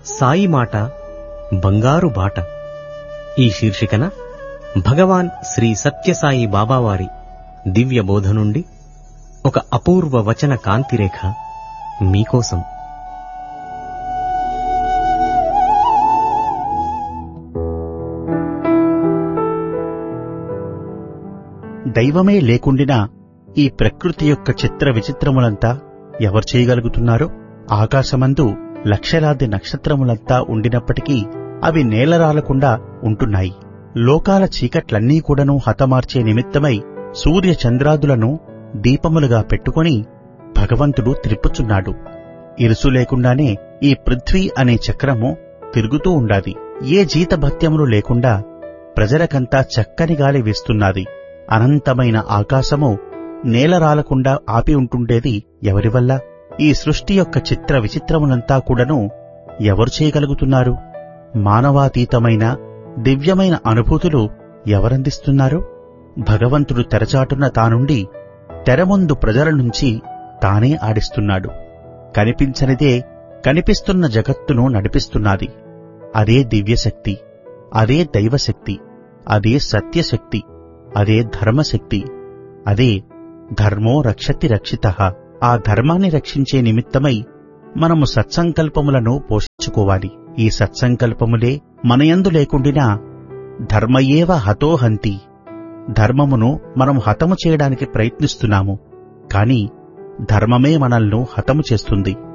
సాయి మాట బంగారు బాట ఈ శీర్షికన భగవాన్ శ్రీ సత్యసాయి బాబావారి దివ్య బోధ నుండి ఒక అపూర్వ వచన కాంతిరేఖ మీకోసం దైవమే లేకుండినా ఈ ప్రకృతి యొక్క చిత్ర విచిత్రములంతా ఎవరు చేయగలుగుతున్నారో ఆకాశమందు లక్షలాది నక్షత్రములంతా ఉండినప్పటికీ అవి నేలరాలకుండా ఉంటున్నాయి లోకాల చీకట్లన్నీ కూడాను హతమార్చే నిమిత్తమై సూర్య చంద్రాదులను దీపములుగా పెట్టుకొని భగవంతుడు త్రిప్పుచున్నాడు ఇరుసు లేకుండానే ఈ పృథ్వీ అనే చక్రము తిరుగుతూ ఉండాది ఏ జీతభత్యములు లేకుండా ప్రజలకంతా చక్కని గాలి వీస్తున్నది అనంతమైన ఆకాశము నేలరాలకుండా ఆపి ఉంటుండేది ఎవరి వల్ల ఈ సృష్టి యొక్క చిత్ర విచిత్రములంతా కూడాను ఎవరు చేయగలుగుతున్నారు మానవాతీతమైన దివ్యమైన అనుభూతులు ఎవరందిస్తున్నారు భగవంతుడు తెరచాటున తానుండి తెరముందు ప్రజల నుంచి తానే ఆడిస్తున్నాడు కనిపించనిదే కనిపిస్తున్న జగత్తును నడిపిస్తున్నది అదే దివ్యశక్తి అదే దైవశక్తి అదే సత్యశక్తి అదే ధర్మశక్తి అదే ధర్మో రక్షతి రక్షిత ఆ ధర్మాన్ని రక్షించే నిమిత్తమై మనము సత్సంకల్పములను పోషించుకోవాలి ఈ సత్సంకల్పములే మనయందు లేకుండినా ధర్మయేవ హతోహంతి ధర్మమును మనం హతము చేయడానికి ప్రయత్నిస్తున్నాము కాని ధర్మమే మనల్ని హతము చేస్తుంది